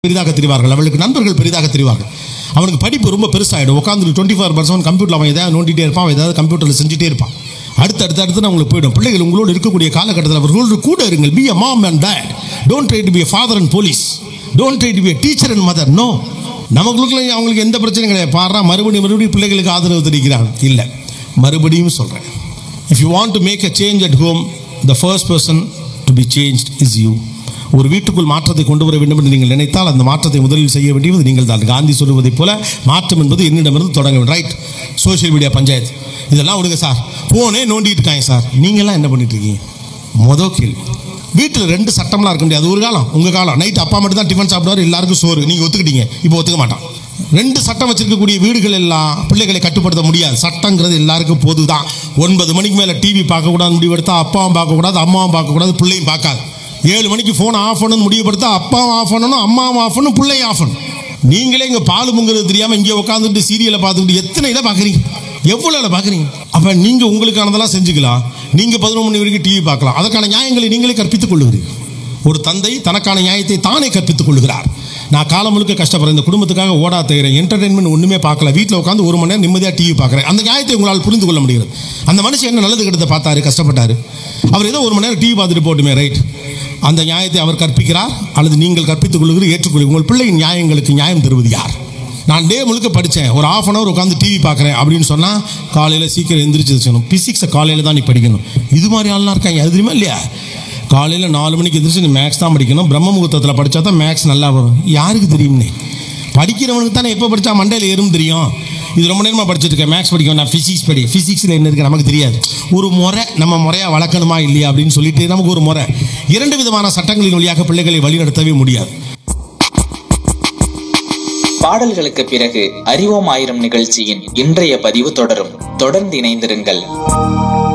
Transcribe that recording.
பெரிதாக தெரிவார்கள் அவளுக்கு நண்பர்கள் பெரிதாக தெரிவார்கள் அவனுக்கு படிப்பு ரொம்ப பெருசாகிடும் உட்காந்து டுவெண்ட்டி ஃபோர் பர்சன்ட் கம்ப்யூட்டர் அவன் எதாவது நோண்டிட்டே இருப்பான் அவன் ஏதாவது கம்ப்யூட்டரில் செஞ்சுட்டே இருப்பான் அடுத்து அடுத்து அடுத்து அவங்களுக்கு போயிடும் பிள்ளைகள் உங்களோடு இருக்கக்கூடிய காலகட்டத்தில் அவர்களோடு கூட இருங்கள் be a mom and dad don't try to be father and police don't try to be teacher and mother no நமக்குள்ள அவங்களுக்கு எந்த பிரச்சனையும் கிடையாது பாடுறா மறுபடியும் மறுபடியும் பிள்ளைகளுக்கு ஆதரவு தெரிவிக்கிறாங்க இல்லை மறுபடியும் சொல்கிறேன் if you want to make a change at home the first person to be changed is you ஒரு வீட்டுக்குள் மாற்றத்தை கொண்டு வர வேண்டும் என்று நீங்கள் நினைத்தால் அந்த மாற்றத்தை முதலில் செய்ய வேண்டியது நீங்கள் தான் காந்தி சொல்லுவதைப் போல மாற்றம் என்பது என்னிடமிருந்து தொடங்க வேண்டும் ரைட் சோஷியல் மீடியா பஞ்சாயத்து இதெல்லாம் விடுங்க சார் ஃபோனே நோண்டிட்டு இருக்காங்க சார் நீங்களாம் என்ன பண்ணிட்டு இருக்கீங்க மொதல் கேள்வி வீட்டில் ரெண்டு சட்டம்லாம் இருக்க முடியாது ஒரு காலம் உங்கள் காலம் நைட் அப்பா மட்டும் தான் டிஃபன் சாப்பிடுவார் எல்லாருக்கும் சோறு நீங்கள் ஒத்துக்கிட்டீங்க இப்போ ஒத்துக்க மாட்டான் ரெண்டு சட்டம் வச்சிருக்கக்கூடிய வீடுகள் எல்லாம் பிள்ளைகளை கட்டுப்படுத்த முடியாது சட்டங்கிறது எல்லாருக்கும் பொது தான் ஒன்பது மணிக்கு மேலே டிவி பார்க்கக்கூடாது முடிவெடுத்தா அப்பாவும் பார்க்கக்கூடாது அம்மாவும் பார்க்கக்கூடாது பிள்ளையும் பார்க்காது ஏழு மணிக்கு ஃபோன் ஆஃப் பண்ணணும் முடிவுபடுத்தா அப்பாவும் ஆஃப் பண்ணணும் அம்மாவும் ஆஃப் பண்ணணும் பிள்ளையும் ஆஃப் பண்ணணும் நீங்களே இங்கே பால் முங்கிறது தெரியாமல் இங்கே உட்காந்துட்டு சீரியலை பார்த்துக்கிட்டு எத்தனை இதை பார்க்குறீங்க எவ்வளோ இதை பார்க்குறீங்க அப்போ நீங்கள் உங்களுக்கானதெல்லாம் செஞ்சுக்கலாம் நீங்கள் பதினொன்று மணி வரைக்கும் டிவி பார்க்கலாம் அதற்கான நியாயங்களை நீங்களே கற்பித்துக் கொள்ளுகிறீர்கள் ஒரு தந்தை தனக்கான நியாயத்தை தானே கற்பித்துக் கொள்கிறார் நான் காலம் முழுக்க கஷ்டப்படுறேன் இந்த குடும்பத்துக்காக ஓடா தேகிறேன் என்டர்டைன்மெண்ட் ஒன்றுமே பார்க்கல வீட்டில் உட்காந்து ஒரு மணி நேரம் நிம்மதியாக டிவி பார்க்குறேன் அந்த நியாயத்தை உங்களால் புரிந்து கொள்ள முடிகிறது அந்த மனுஷன் என்ன நல்லது கெட்டதை பார்த்தாரு கஷ்டப்பட்டாரு அவர் ஏதோ ஒரு மணி நேரம் டிவி பார்த்துட்டு போட்டுமே ரைட் அந்த நியாயத்தை அவர் கற்பிக்கிறார் அல்லது நீங்கள் கற்பித்துக் கொள்கிற ஏற்றுக்கொள்ளுங்கள் உங்கள் பிள்ளையின் நியாயங்களுக்கு நியாயம் தருவது யார் நான் டே முழுக்க படித்தேன் ஒரு ஆஃப் அன் ஹவர் உட்காந்து டிவி பார்க்குறேன் அப்படின்னு சொன்னால் காலையில் சீக்கிரம் எந்திரிச்சு வச்சுக்கணும் பிசிக்ஸை காலையில் தான் நீ படிக்கணும் இது மாதிரி ஆள்லாம் இருக்காங்க அது தெரியுமா இல்லையா காலையில் நாலு மணிக்கு எந்திரிச்சு நீ மேக்ஸ் தான் படிக்கணும் பிரம்ம முகூர்த்தத்தில் படித்தா தான் மேக்ஸ் நல்லா வரும் யாருக்கு தெரியும்னே படிக்கிறவனுக்கு தானே எப்போ படித்தா மண்டையில் ஏறும் தெரியும் இது ரொம்ப நேரமாக படிச்சுட்டு இருக்கேன் மேக்ஸ் படிக்கும் நான் ஃபிசிக்ஸ் படி ஃபிசிக்ஸில் என்ன இருக்குது நமக்கு தெரியாது ஒரு முறை நம்ம முறையாக வளர்க்கணுமா இல்லையா அப்படின்னு சொல்லிட்டு நமக்கு ஒரு முறை இரண்டு விதமான சட்டங்களின் வழியாக பிள்ளைகளை வழிநடத்தவே முடியாது பாடல்களுக்கு பிறகு அறிவோம் ஆயிரம் நிகழ்ச்சியின் இன்றைய பதிவு தொடரும் தொடர்ந்து இணைந்திருங்கள்